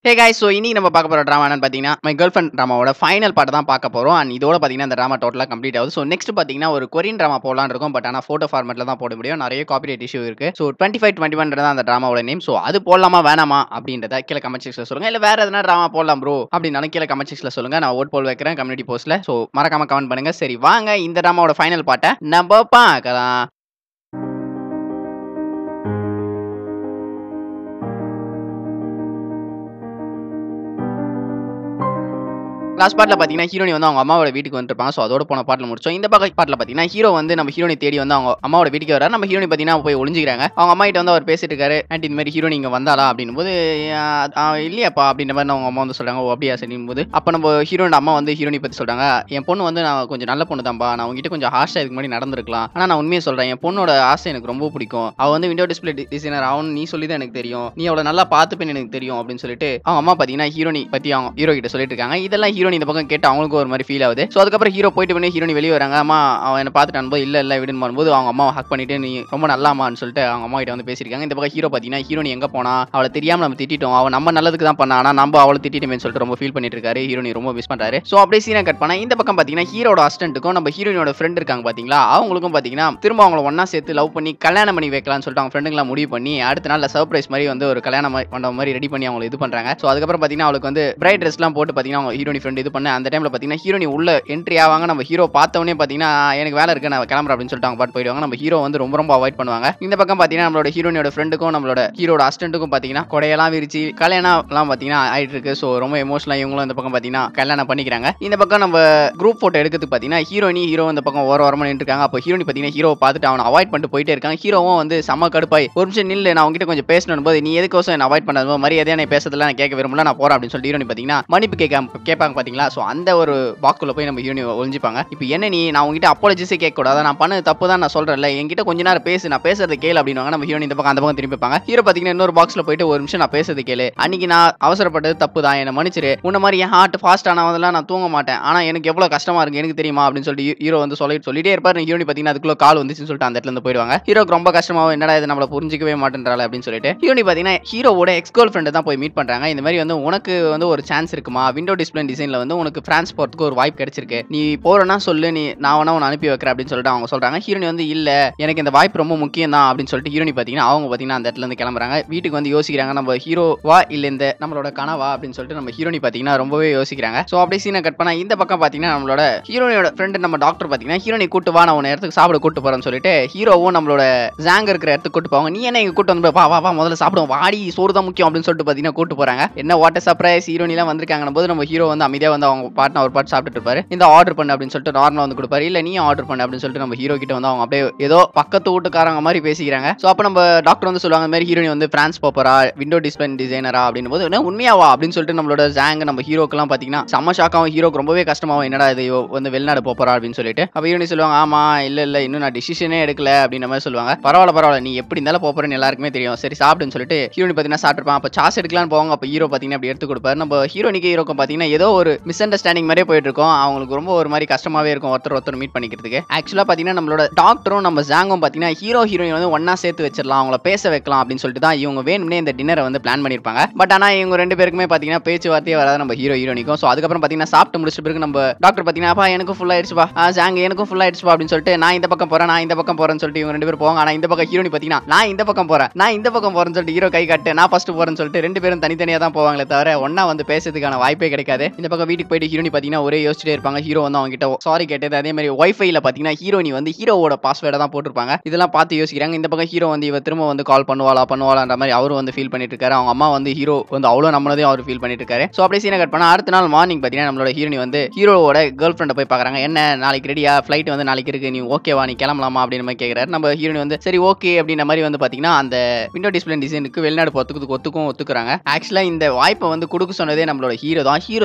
ஹே guys so இன்னைக்கு நம்ம பார்க்க போகிற ட்ராமா என்னன்னு பார்த்தீங்கன்னா மை கேர்ள் ஃப்ரெண்ட் ட்ராமாவோட ஃபைனல் பார்ட் தான் பார்க்க போகிறோம் அண்ட் இதோட பார்த்தீங்கன்னா இந்த ட்ராமா டோட்டலாக கம்ப்ளீட் ஆகுது ஸோ நெக்ஸ்ட் பார்த்தீங்கன்னா ஒரு கொரியன் ட்ராமா போடலான்னு இருக்கும் பட் ஆனால் ஃபோட்டோ ஃபார்மெட்டில் தான் போட முடியும் நிறைய காப்பிரைட் இஷ்யூ இருக்குது so twenty five twenty one தான் அந்த ட்ராமாவோட நேம் ஸோ அது போடலாமா வேணாமா அப்படின்றத கீழே கமெண்ட் செக்ஷனில் சொல்லுங்கள் இல்லை வேறு எதனா ட்ராமா போடலாம் ப்ரோ அப்படின்னாலும் கீழே கமெண்ட் செக்ஷனில் சொல்லுங்கள் நான் ஓட் போல் வைக்கிறேன் கம்யூனிட்டி போஸ்ட்டில் ஸோ மறக்காம கமெண்ட் பண்ணுங்கள் சரி வாங்க இந்த ட்ராமாவோட ஃபைனல் பார்ட்டை நம்ம பார்க்கலாம் லாஸ்ட் பார்ட்டில் பார்த்தீங்கன்னா ஹீரோனி வந்து அவங்க அம்மாவோட வீட்டுக்கு வந்துருப்பாங்க ஸோ அதோட போன பாட்டில் முடிச்சோம் இந்த பக்கம் பாட்டில் பார்த்தீங்கன்னா ஹீரோ வந்து நம்ம ஹீரோனி தேடி வந்து அவங்க அம்மாவோட வீட்டுக்கு வராரு நம்ம ஹீரோனி பார்த்தீங்கன்னா போய் ஒளிஞ்சிக்கிறாங்க அவங்க அம்மா கிட்ட வந்து அவர் பேசிட்டு இருக்காரு ஆண்டி இந்த மாதிரி ஹீரோனி இங்கே வந்தாலா அப்படின்னும் போது "ஆஹ், ஆஹ், இல்லையாப்பா அப்படின்ற மாதிரி அவங்க அம்மா வந்து சொல்றாங்க ஓ அப்படியா சரியும் போது அப்போ நம்ம ஹீரோனோட அம்மா வந்து ஹீரோனி பற்றி சொல்றாங்க என் பொண்ணு வந்து நான் கொஞ்சம் நல்ல பொண்ணு தான்ப்பா நான் உங்ககிட்ட கொஞ்சம் ஹார்ஷாக இதுக்கு முன்னாடி நடந்திருக்கலாம் ஆனால் நான் உண்மையை சொல்கிறேன் என் பொண்ணோட ஆசை எனக்கு ரொம்ப பிடிக்கும் அவள் வந்து விண்டோ டிஸ்பிளே டிசைனர் அவன் நீ சொல்லி தான் எனக்கு தெரியும் நீ அவளை நல்லா பார்த்துப்பேன்னு எனக்கு தெரியும் அப்படின்னு சொல்லிட்டு அவங்க அம்மா பார்த்தீங்கன்னா ஹீரோனி பற்றி அவங்க ஹீரோ கிட்ட சொல்லிட்டு இருக்காங்க இதெல்லாம் ஹீரோனி இந்த பக்கம் கேட்டு அவங்களுக்கும் ஒரு மாதிரி ஃபீல் ஆகுது ஸோ அதுக்கப்புறம் ஹீரோ போயிட்டு பண்ணி ஹீரோனி வெளியே வராங்க அம்மா அவன் என்ன பார்த்துட்டு அனுபவம் இல்லை இல்லை விடுன்னு வரும்போது அவங்க அம்மா ஹக் பண்ணிட்டு நீ ரொம்ப நல்லாமான்னு சொல்லிட்டு அவங்க அம்மா கிட்ட வந்து பேசியிருக்காங்க இந்த பக்கம் ஹீரோ பார்த்தீங்கன்னா ஹீரோனி எங்கே போனா அவளை தெரியாம நம்ம திட்டிட்டோம் அவன் நம்ம நல்லதுக்கு தான் பண்ணா ஆனால் நம்ம அவளை திட்டிட்டுமே சொல்லிட்டு ரொம்ப ஃபீல் பண்ணிட்டு இருக்காரு ஹீரோனி ரொம்ப மிஸ் பண்றாரு ஸோ அப்படியே சீனை கட் பண்ணா இந்த பக்கம் பார்த்தீங்கன்னா ஹீரோட அசிஸ்டன்ட்டுக்கும் நம்ம ஹீரோனியோட ஃப்ரெண்ட் இருக்காங்க பார்த்தீங்களா அவங்களுக்கும் பார்த்தீங்கன்னா திரும்ப அவங்கள ஒண்ணா சேர்த்து லவ் பண்ணி கல்யாணம் பண்ணி வைக்கலாம்னு சொல்லிட்டு அவங்க ஃப்ரெண்டுங்களாம் முடிவு பண்ணி அடுத்த நாள் சர்ப்ரைஸ் மாதிரி வந்து ஒரு கல்யாணம் மாதிரி- மண்டபம் மாதிரி ரெடி பண்ணி அவங்க இது பண்றாங்க ஸோ அதுக்கப்புறம் பார்த்தீங்கன்னா அவளுக்கு வந்து பிரைட் ட்ரெஸ்லாம் போட்டு பார்த்தீங்கன்னா அவங்க ஹீரோனி ஃப்ரெண்ட் இது பண்ண அந்த டைம்ல பார்த்தீங்கன்னா ஹீரோனி உள்ள என்ட்ரி ஆவாங்க நம்ம ஹீரோ பார்த்தவொடனே பார்த்தீங்கன்னா எனக்கு வேலை இருக்கு நான் கிளம்புறேன் அப்படின்னு சொல்லிட்டு அவங்க பாட்டு போயிடுவாங்க நம்ம ஹீரோ வந்து ரொம்ப ரொம்ப அவாய்ட் பண்ணுவாங்க இந்த பக்கம் பார்த்தீங்கன்னா நம்மளோட ஹீரோனியோட ஃப்ரெண்டுக்கும் நம்மளோட ஹீரோட அசிஸ்டன்ட்டுக்கும் பார்த்தீங்கன்னா கொடையெல்லாம் விரிச்சு கல்யாணம்லாம் பார்த்தீங்கன்னா ஆயிட்டு இருக்கு ஸோ ரொம்ப எமோஷனலாக இவங்களும் இந்த பக்கம் பார்த்தீங்கன்னா கல்யாணம் பண்ணிக்கிறாங்க இந்த பக்கம் நம்ம குரூப் ஃபோட்டோ எடுக்கிறதுக்கு பார்த்தீங்கன்னா ஹீரோனி ஹீரோ இந்த பக்கம் ஓர ஓரமாக நின்றுருக்காங்க அப்போ ஹீரோனி பார்த்தீங்கன்னா ஹீரோவை பார்த்துட்டு அவனை அவாய்ட் பண்ணிட்டு போயிட்டே இருக்காங்க ஹீரோவும் வந்து செம்ம கடுப்பாய் ஒரு நிமிஷம் நில்லு நான் உங்ககிட்ட கொஞ்சம் பேசணும் போது நீ எதுக்கோசம் என்ன அவாய்ட் பண்ணாத மரியாதையா நீ பேசுறதுல நான் கேட்க விரும்பல நான் போறேன் அப்படின்னு சொல்லிட்டு ஹீரோனி பார்த்தீங்கன்னா மன்னிப்பு கேட்க கேட்பாங்க பார்த்தீங்களா ஸோ அந்த ஒரு பாக்குள்ள போய் நம்ம ஹீரோனி ஒழிஞ்சிப்பாங்க இப்போ என்ன நீ நான் உங்ககிட்ட அப்பாலஜிஸே கேட்க கூடாது நான் பண்ணது தப்பு தான் நான் சொல்றேன்ல என்கிட்ட கொஞ்ச நேரம் பேசு நான் பேசுறது கேளு அப்படின்னுவாங்க நம்ம ஹீரோனி இந்த பக்கம் அந்த பக்கம் திரும்பிப்பாங்க ஹீரோ பார்த்தீங்கன்னா இன்னொரு பாக்ஸ்ல போயிட்டு ஒரு நிமிஷம் நான் பேசுறது கேளு அன்னைக்கு நான் அவசரப்பட்டது தப்பு தான் என்ன மன்னிச்சிரு உன்ன மாதிரி என் ஹார்ட் ஃபாஸ்ட் ஆனவதெல்லாம் நான் தூங்க மாட்டேன் ஆனா எனக்கு எவ்வளவு கஷ்டமா இருக்கு எனக்கு தெரியுமா அப்படின்னு சொல்லிட்டு ஹீரோ வந்து சொல்லிட்டு சொல்லிட்டே இருப்பாரு ஹீரோனி பார்த்தீங்கன்னா அதுக்குள்ள கால் வந்துச்சுன்னு சொல்லிட்டு அந்த இடத்துல இருந்து போயிடுவாங்க ஹீரோக்கு ரொம்ப கஷ்டமாவும் என்னடா இது நம்மள புரிஞ்சிக்கவே மாட்டேன்றாள் அப்படின்னு சொல்லிட்டு ஹீரோனி பார்த்தீங்கன்னா ஹீரோவோட எக்ஸ் கேர்ள் ஃப்ரெண்டு தான் போய் மீட் பண்றாங்க இந்த மாதிரி வந்து உனக்கு வந்து ஒரு சான்ஸ் இருக்குமா விண்டோ டிஸ்பிளே டிசைன்ல வந்து உனக்கு பிரான்ஸ் போறதுக்கு ஒரு வாய்ப்பு கிடைச்சிருக்கு நீ போறேன்னா சொல்லு நீ நான் வேணா உன்னை அனுப்பி வைக்கிறேன் அப்படின்னு சொல்லிட்டு அவங்க சொல்றாங்க ஹீரோனி வந்து இல்ல எனக்கு இந்த வாய்ப்பு ரொம்ப முக்கியம் தான் அப்படின்னு சொல்லிட்டு ஹீரோனி பார்த்தீங்கன்னா அவங்க பார்த்தீங்கன்னா அந்த இடத்துல இருந்து கிளம்புறாங்க வீட்டுக்கு வந்து யோசிக்கிறாங்க நம்ம ஹீரோவா இல்ல இந்த நம்மளோட கனவா அப்படின்னு சொல்லிட்டு நம்ம ஹீரோனி பார்த்தீங்கன்னா ரொம்பவே யோசிக்கிறாங்க ஸோ அப்படியே சீனை கட் பண்ணா இந்த பக்கம் பார்த்தீங்கன்னா நம்மளோட ஹீரோனியோட ஃப்ரெண்டு நம்ம டாக்டர் பார்த்தீங்கன்னா ஹீரோனி கூட்டு வா நான் உன்னை இடத்துக்கு சாப்பிட கூட்டு போறேன்னு சொல்லிட்டு ஹீரோவும் நம்மளோட ஜாங் இருக்கிற இடத்துக்கு கூட்டு போவாங்க நீ என்ன இங்க கூட்டு வந்து வா வா வா முதல்ல சாப்பிடுவோம் வாடி சோறு தான் முக்கியம் அப்படின்னு சொல்லிட்டு பார்த்தீங்கன்னா கூட்டு போறாங்க என்ன வாட்டர் சர்ப்ரைஸ் ஹீரோனிலாம் வந்திருக்காங்க போது நம்ம ஹீரோ வந்து அமைதியா வந்து அவங்க பாட்டு ஒரு பாட்டு சாப்பிட்டுட்டு இருப்பாரு இந்த ஆர்டர் பண்ணு அப்படின்னு சொல்லிட்டு நார்மலா வந்து கொடுப்பாரு இல்ல நீ ஆர்டர் பண்ணு அப்படின்னு சொல்லிட்டு நம்ம ஹீரோ கிட்ட வந்து அவங்க அப்படியே ஏதோ பக்கத்து வீட்டுக்காரங்க மாதிரி பேசிக்கிறாங்க ஸோ அப்போ நம்ம டாக்டர் வந்து சொல்லுவாங்க இந்த மாதிரி ஹீரோனி வந்து பிரான்ஸ் போப்பரா விண்டோ டிஸ்பிளே டிசைனரா அப்படின்னு போது என்ன உண்மையாவா அப்படின்னு சொல்லிட்டு நம்மளோட ஜாங் நம்ம ஹீரோக்கெல்லாம் பார்த்தீங்கன்னா செம்ம ஷாக்காவும் ஹீரோக்கு ரொம்பவே கஷ்டமாவும் என்னடா இது இவ வந்து வெளிநாடு போப்பரா அப்படின்னு சொல்லிட்டு அப்போ ஹீரோனி சொல்லுவாங்க ஆமா இல்ல இல்ல இன்னும் நான் டிசிஷனே எடுக்கல அப்படின்ற மாதிரி சொல்லுவாங்க பரவாயில்ல பரவாயில்ல நீ எப்படி இருந்தாலும் போறேன்னு எல்லாருக்குமே தெரியும் சரி சாப்பிடுன்னு சொல்லிட்டு ஹீரோனி பார்த்தீங்கன்னா சாப்பிட்டுருப்பான் அப்போ சாஸ் எடுக்கலாம்னு போவாங்க அப்போ ஹீரோ பார்த்தீங்கன்னா அப்படி எடுத்து கொடுப்பாரு நம்ம ஹீரோனிக்கு ஹீரோக்கும் பார்த்தீங்கன்னா ஏதோ ஒரு மிஸ் அண்டர்ஸ்டாண்டிங் மாதிரியே போயிட்டு இருக்கோம் அவங்களுக்கு ரொம்ப ஒரு மாதிரி கஷ்டமாவே இருக்கும் ஒருத்தர் ஒருத்தர் மீட் பண்ணிக்கிறதுக்கு ஆக்சுவலாக பார்த்தீங்கன்னா நம்மளோட டாக்டரும் நம்ம ஜாங்கும் பார்த்தீங்கன்னா ஹீரோ ஹீரோயின் வந்து ஒண்ணா சேர்த்து வச்சிடலாம் அவங்கள பேச வைக்கலாம் அப்படின்னு சொல்லிட்டு தான் இவங்க வேணும்னே இந்த டின்னரை வந்து பிளான் பண்ணியிருப்பாங்க பட் ஆனால் இவங்க ரெண்டு பேருக்குமே பார்த்தீங்கன்னா பேச்சுவார்த்தையே வராது நம்ம ஹீரோ ஹீரோனிக்கும் ஸோ அதுக்கப்புறம் பார்த்தீங்கன்னா சாப்பிட்டு முடிச்ச பிறகு நம்ம டாக்டர் பார்த்தீங்கன்னா அப்பா எனக்கும் ஃபுல் ஆயிடுச்சுப்பா ஆ, ஜாங் எனக்கும் ஃபுல் ஆயிடுச்சுப்பா அப்படின்னு சொல்லிட்டு நான் இந்த பக்கம் போறேன் நான் இந்த பக்கம் போறேன்னு சொல்லிட்டு இவங்க ரெண்டு பேரும் போவாங்க ஆனால் இந்த பக்கம் ஹீரோனி பார்த்தீங்கன்னா நான் இந்த பக்கம் போறேன் நான் இந்த பக்கம் போறேன்னு சொல்லிட்டு ஹீரோ கை காட்டு நான் ஃபர்ஸ்ட் போறேன்னு சொல்லிட்டு ரெண்டு பேரும் தனித்தனியாக தான் போவாங்களே தவிர ஒண்ணா வந்து பேசுறதுக்கான வாய்ப்பே கிடைக்காது இந்த பக்கம் வீட்டுக்கு போயிட்டு ஹீரோனி பார்த்தீங்கன்னா ஒரே யோசிச்சுட்டே இருப்பாங்க ஹீரோ வந்து அவங்க கிட்ட சாரி கேட்டது அதே மாதிரி ஒய்ஃபைல பார்த்தீங்கன்னா ஹீரோனி வந்து ஹீரோவோட பாஸ்வேர்டை தான் போட்டிருப்பாங்க இதெல்லாம் பார்த்து யோசிக்கிறாங்க இந்த பக்கம் ஹீரோ வந்து இவ திரும்ப வந்து கால் பண்ணுவாளா பண்ணுவாளான்ற மாதிரி அவரும் வந்து ஃபீல் பண்ணிட்டு இருக்காரு அவங்க அம்மா வந்து ஹீரோ வந்து அவ்வளோ நம்மளதையும் அவர் ஃபீல் பண்ணிட்டு இருக்காரு ஸோ அப்படியே சீனை கட் பண்ணா அடுத்த நாள் மார்னிங் பார்த்தீங்கன்னா நம்மளோட ஹீரோனி வந்து ஹீரோவோட கேர்ள் ஃப்ரெண்டை போய் பார்க்குறாங்க என்ன நாளைக்கு ரெடியா ஃப்ளைட் வந்து நாளைக்கு இருக்கு நீ ஓகேவா நீ கிளம்பலாமா அப்படின்னு மாதிரி கேட்குறாரு நம்ம ஹீரோனி வந்து சரி ஓகே அப்படின்ற மாதிரி வந்து பார்த்தீங்கன்னா அந்த விண்டோ டிஸ்பிளே டிசைனுக்கு வெளிநாடு போகிறதுக்கு ஒத்துக்கும் ஒத்துக்குறாங்க ஆக்சுவலாக இந்த வாய்ப்பை வந்து கொடுக்க சொன்னதே நம்மளோட ஹீரோ தான் ஹீரோ தான் பார்த்தீங்கன்னா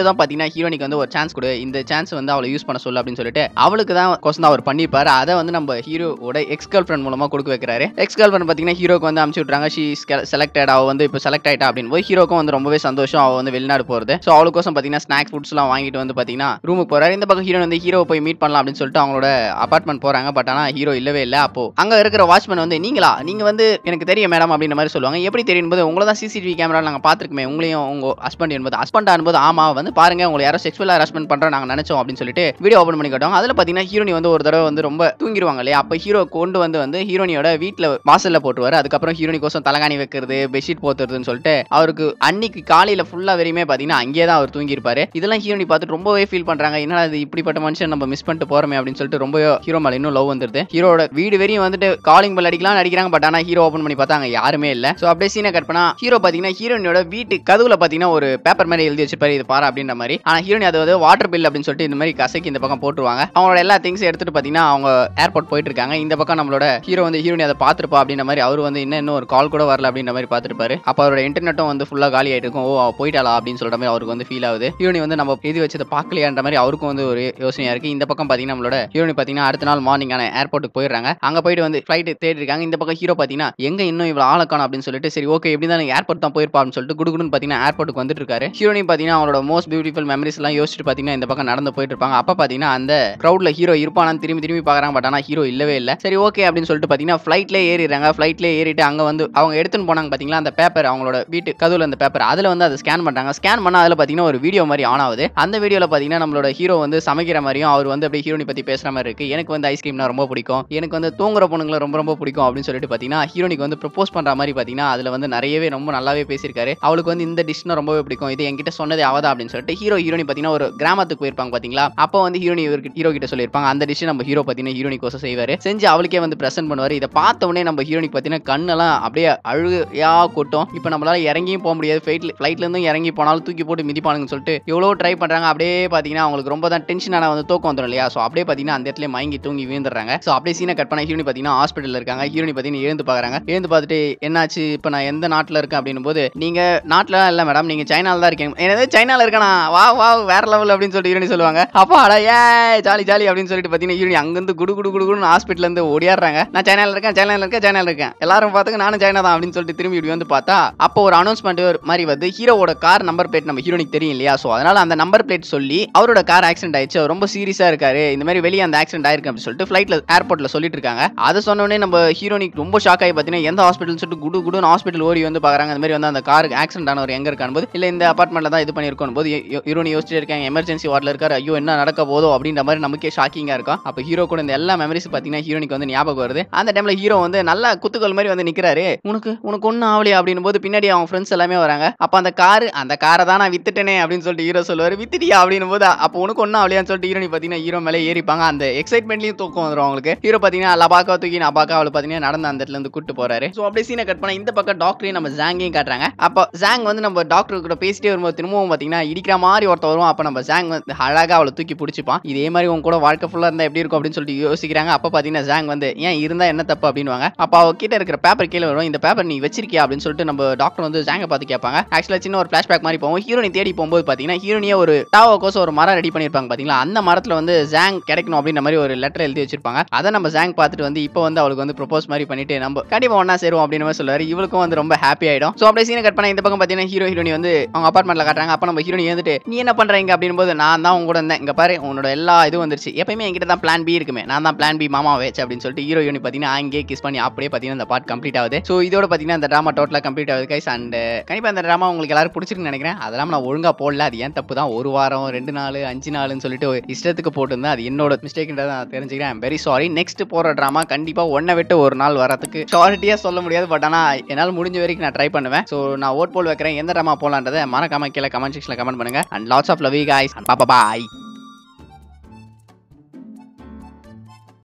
ஹீரோனிக்கு வந்து ஒரு சான்ஸ் கொடு இந்த சான்ஸ் வந்து அவளை யூஸ் பண்ண சொல்லு அப்படின்னு சொல்லிட்டு அவளுக்கு தான் கொஸ்டின் அவர் பண்ணிப்பாரு அதை வந்து நம்ம ஹீரோவோட எக்ஸ் கேர்ள் ஃப்ரெண்ட் மூலமா கொடுக்க வைக்கிறாரு எக்ஸ் கேர்ள் ஃப்ரெண்ட் பார்த்தீங்கன்னா ஹீரோக்கு வந்து அமுச்சு விட்றாங்க ஷீ செலக்டட் அவ வந்து இப்போ செலக்ட் ஆயிட்டா அப்படின்னு போய் ஹீரோக்கும் வந்து ரொம்பவே சந்தோஷம் அவ வந்து வெளிநாடு போறது ஸோ அவளுக்கோசம் பார்த்தீங்கன்னா ஸ்நாக்ஸ் ஃபுட்ஸ்லாம் வாங்கிட்டு வந்து பார்த்தீங்கன்னா ரூமுக்கு போறாரு இந்த பக்கம் ஹீரோ வந்து ஹீரோ போய் மீட் பண்ணலாம் அப்படின்னு சொல்லிட்டு அவங்களோட அபார்ட்மெண்ட் போறாங்க பட் ஆனால் ஹீரோ இல்லவே இல்லை அப்போ அங்க இருக்கிற வாட்ச்மேன் வந்து நீங்களா நீங்க வந்து எனக்கு தெரியும் மேடம் அப்படின்ற மாதிரி சொல்லுவாங்க எப்படி தெரியும் போது உங்களை தான் சிசிடிவி கேமரா நாங்கள் பார்த்துருக்கோமே உங்களையும் உங்க ஹஸ்பண்ட் என்பது ஹஸ்பண்ட் என்பது ஆமா வந்து பாருங்க உங்களை யாரோ செக்ஷுவலா ஹரஸ்மெண்ட் பண்றோம் நாங்க நினைச்சோம் அப்படின்னு சொல்லிட்டு வீடியோ ஓப்பன் பண்ணி காட்டுவாங்க அதுல பாத்தீங்கன்னா ஹீரோனி வந்து ஒரு தடவை வந்து ரொம்ப தூங்கிடுவாங்க இல்லையா அப்ப ஹீரோ கொண்டு வந்து வந்து ஹீரோனியோட வீட்ல வாசல்ல போட்டுவாரு அதுக்கப்புறம் ஹீரோனி கோசம் தலகாணி வைக்கிறது பெட்ஷீட் போத்துறதுன்னு சொல்லிட்டு அவருக்கு அன்னைக்கு காலையில ஃபுல்லா வரையுமே பாத்தீங்கன்னா அங்கேயே தான் அவர் தூங்கி இருப்பாரு இதெல்லாம் ஹீரோனி பார்த்துட்டு ரொம்பவே ஃபீல் பண்றாங்க என்னடா இது இப்படிப்பட்ட மனுஷன் நம்ம மிஸ் பண்ணிட்டு போறோமே அப்படின்னு சொல்லிட்டு ரொம்ப ஹீரோ மேல இன்னும் லவ் வந்துருது ஹீரோட வீடு வரையும் வந்துட்டு காலிங் பெல் அடிக்கலாம் அடிக்கிறாங்க பட் ஆனா ஹீரோ ஓப்பன் பண்ணி பார்த்தா அங்க யாருமே இல்ல சோ அப்படியே சீனை கட் பண்ணா ஹீரோ பாத்தீங்கன்னா ஹீரோனியோட வீட்டு கதவுல பாத்தீங்கன்னா ஒரு பேப்பர் மாதிரி எழுதி வச்சிருப்பாரு இது பாரு அப்படின்ற மாதிரி ஆனா ஹீரோனி அது வந்து வாட்டர் பில் அப்படின்னு சொல்லிட்டு இந்த மாதிரி கசக்கி இந்த பக்கம் போட்டுருவாங்க அவங்களோட எல்லா திங்ஸ் எடுத்துட்டு பாத்தீங்கன்னா அவங்க ஏர்போர்ட் போயிட்டு இருக்காங்க இந்த பக்கம் நம்மளோட ஹீரோ வந்து ஹீரோனி அதை பார்த்துருப்பா அப்படின்ற மாதிரி அவர் வந்து இன்னும் இன்னும் ஒரு கால் கூட வரல அப்படின்ற மாதிரி பார்த்துருப்பாரு அப்ப அவரோட இன்டர்நெட்டும் வந்து ஃபுல்லா காலி ஆயிட்டு இருக்கும் ஓ அவ போயிட்டாளா அப்படின்னு சொல்ற மாதிரி அவருக்கு வந்து ஃபீல் ஆகுது ஹீரோனி வந்து நம்ம எழுதி வச்சதை பார்க்கலையான்ற மாதிரி அவருக்கும் வந்து ஒரு யோசனையா இருக்கு இந்த பக்கம் பாத்தீங்கன்னா நம்மளோட ஹீரோனி பாத்தீங்கன்னா அடுத்த நாள் மார்னிங் ஆன ஏர்போர்ட்டுக்கு போயிடுறாங்க அங்க போயிட்டு வந்து ஃபிளைட் தேடி இருக்காங்க இந்த பக்கம் ஹீரோ பாத்தீங்கன்னா எங்க இன்னும் இவ்வளவு ஆளக்கான அப்படின்னு சொல்லிட்டு சரி ஓகே எப்படி தான் ஏர்போர்ட் தான் போயிருப்பா அப்படின்னு சொல்லிட்டு குடுகுடுன்னு பாத்தீங்கன்னா ஏர்போர்ட்டுக்கு வந்துட்டு இருக்காரு ஹீரோனி பாத்தீங்கன்னா அவரோட மோஸ்ட் பியூட்டிஃபுல் மெமரிஸ் எல்லாம் யோசிச்சுட்டு பாத்தீங்கன்னா இந்த பக்கம் நடந்து போயிட்டு இருப்பாங்க அப்ப பாத்தீங்கன்னா அந்த கிரௌட்ல ஹீரோ இருப்பானான்னு திரும்பி திரும்பி பாக்குறாங்க பட் ஆனா ஹீரோ இல்லவே இல்ல சரி ஓகே அப்படின்னு சொல்லிட்டு பாத்தீங்கன்னா ஃபிளைட்ல ஏறிடுறாங்க ஃபிளைட்ல ஏறிட்டு அங்க வந்து அவங்க எடுத்துன்னு போனாங்க பாத்தீங்களா அந்த பேப்பர் அவங்களோட வீட்டு கதவுல அந்த பேப்பர் அதுல வந்து அதை ஸ்கேன் பண்றாங்க ஸ்கேன் பண்ணா அதுல பாத்தீங்கன்னா ஒரு வீடியோ மாதிரி ஆன் ஆகுது அந்த வீடியோல பாத்தீங்கன்னா நம்மளோட ஹீரோ வந்து சமைக்கிற மாதிரியும் அவர் வந்து அப்படியே ஹீரோனி பத்தி பேசுற மாதிரி இருக்கு எனக்கு வந்து ஐஸ்கிரீம்னா ரொம்ப பிடிக்கும் எனக்கு வந்து தூங்குற பொண்ணுங்களை ரொம்ப ரொம்ப பிடிக்கும் அப்படின்னு சொல்லிட்டு பாத்தீங்கன்னா ஹீரோனிக்கு வந்து ப்ரப்போஸ் பண்ற மாதிரி பாத்தீங்கன்னா அதுல வந்து நிறையவே ரொம்ப நல்லாவே பேசியிருக்காரு அவளுக்கு வந்து இந்த டிஷ்னா ரொம்பவே பிடிக்கும் இது என்கிட்ட சொன்னதே அவதா அப்படின்னு சொல்லிட்டு ஹீரோ ஹீரோனி பாத்தீங்கன்னா ஒரு கிராமத்துக்கு போயிருப்பாங்க பாத்தீங்களா அப்போ வந்து ஹீரோனி ஹீரோ கிட்ட சொல்லியிருப்பாங்க அந்த டிஷ் நம்ம ஹீரோ பாத்தீங்கன்னா ஹீரோனி கோசம் செய்வாரு செஞ்சு அவளுக்கே வந்து பிரசன்ட் பண்ணுவாரு இதை பார்த்த உடனே நம்ம ஹீரோனிக்கு பாத்தீங்கன்னா கண்ணெல்லாம் அப்படியே அழுகையா கொட்டும் இப்போ நம்மளால இறங்கியும் போக முடியாது ஃபிளைட்ல ஃபிளைட்ல இருந்தும் இறங்கி போனாலும் தூக்கி போட்டு மிதிப்பானுங்கன்னு சொல்லிட்டு எவ்வளோ ட்ரை பண்றாங்க அப்படியே பாத்தீங்கன்னா அவங்களுக்கு ரொம்ப தான் டென்ஷனான வந்து தூக்கம் வந்துடும் இல்லையா ஸோ அப்படியே பாத்தீங்கன்னா அந்த இடத்துல மயங்கி தூங்கி விழுந்துடுறாங்க ஸோ அப்படியே சீனை கட் பண்ண ஹீரோனி பாத்தீங்கன்னா ஹாஸ்பிட்டல் இருக்காங்க ஹீரோனி பாத்தீங்கன்னா எழுந்து பாக்குறாங்க எழுந்து பார்த்துட்டு என்னாச்சு இப்போ நான் எந்த நாட்டில் இருக்கேன் அப்படின்னும் போது நீங்க நாட்டில் இல்லை மேடம் நீங்க சைனால தான் இருக்கீங்க என்னது சைனால இருக்கேனா வா வா வேற லெவல் அப்படின்னு சொல்லிட்டு ஹீரோனி சொல்லுவாங்க அப்பா அடா ஏ ஜாலி ஜாலி அப்படின்னு சொல்லிட்டு பாத்தீங்கன்னா ஹீரோனி அங்கிருந்து குடு குடு குடு குடுன்னு ஹாஸ்பிட்டல் இருந்து ஓடியாடுறாங்க நான் சைனால இருக்கேன் சைனால இருக்கேன் சைனால இருக்கேன் எல்லாரும் பார்த்துக்க நானும் சைனா தான் அப்படின்னு சொல்லிட்டு திரும்பி இப்படி வந்து பார்த்தா அப்போ ஒரு அனௌன்ஸ்மெண்ட் மாதிரி வந்து ஹீரோவோட கார் நம்பர் பிளேட் நம்ம ஹீரோனிக்கு தெரியும் இல்லையா ஸோ அதனால அந்த நம்பர் பிளேட் சொல்லி அவரோட கார் ஆக்சிடென்ட் ஆயிடுச்சு அவர் ரொம்ப சீரியஸா இருக்காரு இந்த மாதிரி வெளியே அந்த ஆக்சிடென்ட் ஆயிருக்கு அப்படின்னு சொல்லிட்டு ஃபிளைட்ல ஏர்போர்ட்ல சொல்லிட்டு இருக்காங்க அதை சொன்ன உடனே நம்ம ஹீரோனிக்கு ரொம்ப ஷாக் ஆகி பார்த்தீங்கன்னா எந்த ஹாஸ்பிட்டல் சொல்லிட்டு குடு குடுன்னு ஹாஸ்பிட்டல் ஓடி வந்து பாக்குறாங்க அந்த மாதிரி வந்து அந்த காருக்கு ஆக்சிடென்ட் ஆனவர் எங்க இருக்கான் போது இல்ல இந்த அபார்ட்மெண்ட்ல தான் இது பண்ணிருக்கோம் போது ஹீரோனி யோசிச்சுட்டு இருக்காங்க எமர்ஜென்சி வார்டில் இருக்காரு ஐயோ என்ன நடக்க போதோ அப்படின்ற மாதிரி நமக்கே ஷாக்கிங்கா இருக்கும் அப்போ ஹீரோ கூட இந்த எல்லா மெமரிஸ் பார்த்தீங்கன்னா ஹீரோனிக்கு வந்து ஞாபகம் வருது அந்த டைம்ல ஹீரோ வந்து நல்லா குத்துக்கள் மாதிரி வந்து நிக்கிறாரு உனக்கு உனக்கு ஒன்றும் ஆகலையா அப்படின்னும் போது பின்னாடி அவங்க ஃப்ரெண்ட்ஸ் எல்லாமே வராங்க அப்போ அந்த காரு அந்த காரை தான் நான் வித்துட்டேனே அப்படின்னு சொல்லிட்டு ஹீரோ சொல்லுவாரு வித்துட்டியா அப்படின்னும் போது அப்போ உனக்கு ஒன்றும் ஆகலையான்னு சொல்லிட்டு ஹீரோனி பார்த்தீங்கன்னா ஹீரோ மேலே ஏறிப்பாங்க அந்த எக்ஸைட்மெண்ட்லையும் தூக்கம் வந்துடும் அவங்களுக்கு ஹீரோ பார்த்தீங்கன்னா லபாக்கா தூக்கி நபாக்கா அவளை பார்த்தீங்கன்னா நடந்த அந்த இடத்துல இருந்து கூட்டு போறாரு ஸோ அப்படியே சீனை கட் பண்ண இந்த பக்கம் டாக்டரையும் நம்ம ஜாங்கையும் காட்டுறாங்க அப்போ ஜாங் வந்து நம்ம டாக்டர் கூட பேசிட்டே வரும்போது திரும்பவும் பார்த்தீங்கன்னா இடிக்கிற மாதிரி ஒருத்தர் வரும் அப்போ நம்ம ஜாங் வந்து அழகாக அவளை தூக்கி பிடிச்சிப்பான் இதே மாதிரி உங்க கூட வாழ்க்கை ஃபுல்லாக இருந்தால் எப்படி இருக்கும் அப்படின்னு சொல்லிட்டு யோசிக்கிறாங்க அப்போ பார்த்தீங்கன்னா ஜாங் வந்து ஏன் இருந்தா என்ன தப்பு அப்படின்னுவாங்க அப்போ அவ கிட்ட இருக்கிற பேப்பர் கீழே வரும் இந்த பேப்பர் நீ வச்சிருக்கியா அப்படின்னு சொல்லிட்டு நம்ம டாக்டர் வந்து ஜாங்கை பார்த்து கேட்பாங்க ஆக்சுவலாக சின்ன ஒரு ஃபிளாஷ்பேக் மாதிரி போவோம் ஹீரோனி தேடி போகும்போது பார்த்தீங்கன்னா ஹீரோனியே ஒரு டாவோ கோசம் ஒரு மரம் ரெடி பண்ணியிருப்பாங்க பார்த்தீங்களா அந்த மரத்தில் வந்து ஜாங் கிடைக்கணும் அப்படின்ற மாதிரி ஒரு லெட்டர் எழுதி வச்சிருப்பாங்க அதை நம்ம ஜாங் பார்த்துட்டு வந்து இப்போ வந்து அவளுக்கு வந்து ப்ரொபோஸ் மாதிரி பண்ணிட்டு நம்ம கண்டிப்பா ஒண்ணா சேருவோம் அப்படின்னு மாதிரி சொல்லுவாரு இவளுக்கும் வந்து ரொம்ப ஹாப்பி ஆயிடும் ஸோ அப்படியே சீனை கட் பண்ண இந்த பக்கம் பார்த்தீங்கன்னா ஹீரோ ஹீரோனி வந்து அவங்க அப்பார்ட்மெண்ட்ல காட்டுறாங்க அப்போ நம்ம ஹீரோனி வந்துட்டு நீ என்ன பண்றீங்க அப்படின் போது நான் தான் உங்க கூட இருந்தேன் இங்க பாரு உன்னோட எல்லா இதுவும் வந்துருச்சு எப்பயுமே என்கிட்ட தான் பிளான் பி இருக்குமே நான் தான் பிளான் பி மாமா வச்சு அப்படின்னு சொல்லிட்டு ஹீரோ ஹீரோனி பார்த்தீங்கன்னா அங்கேயே கிஸ் பண்ணி அப்படியே பார்த்தீங்கன்னா இந்த பார்ட் கம்ப்ளீட் ஆகுது ஸோ இதோட பார்த்தீங்கன்னா இந்த ட்ராமா டோட்டலாக கம்ப்ளீட் ஆகுது கைஸ் அண்ட் கண்டிப்பாக இந்த ட்ராமா உங்களுக்கு எல்லாரும் பிடிச்சிருக்குன்னு நினைக்கிறேன் அதெல்லாம் நான் ஒழுங்கா போடல அது ஏன் தப்பு தான் ஒரு வாரம் ரெண்டு நாள் அஞ்சு நாள்னு சொல்லிட்டு இஷ்டத்துக்கு போட்டிருந்தேன் அது என்னோட மிஸ்டேக்ன்றதை நான் தெரிஞ்சுக்கிறேன் வெரி சாரி நெக்ஸ்ட் போற ட்ராமா கண்டிப்பா ஒன்றை விட்டு ஒரு நாள் வரதுக்கு ஷார்ட்டியா சொல்ல முடியாது பட் ஆனால் என்னால் முடிஞ்ச வரைக்கும் நான் ட்ரை பண்ணுவேன் ஸோ நான் ஓட் போல் வைக்கிறேன் எந்த ட்ராமா போலான்றதை மறக்காம கீழே கமெண்ட் செக்ஷனில் கமெண்ட் பண்ணுங்க and lots of love guys பாப்பா பாய்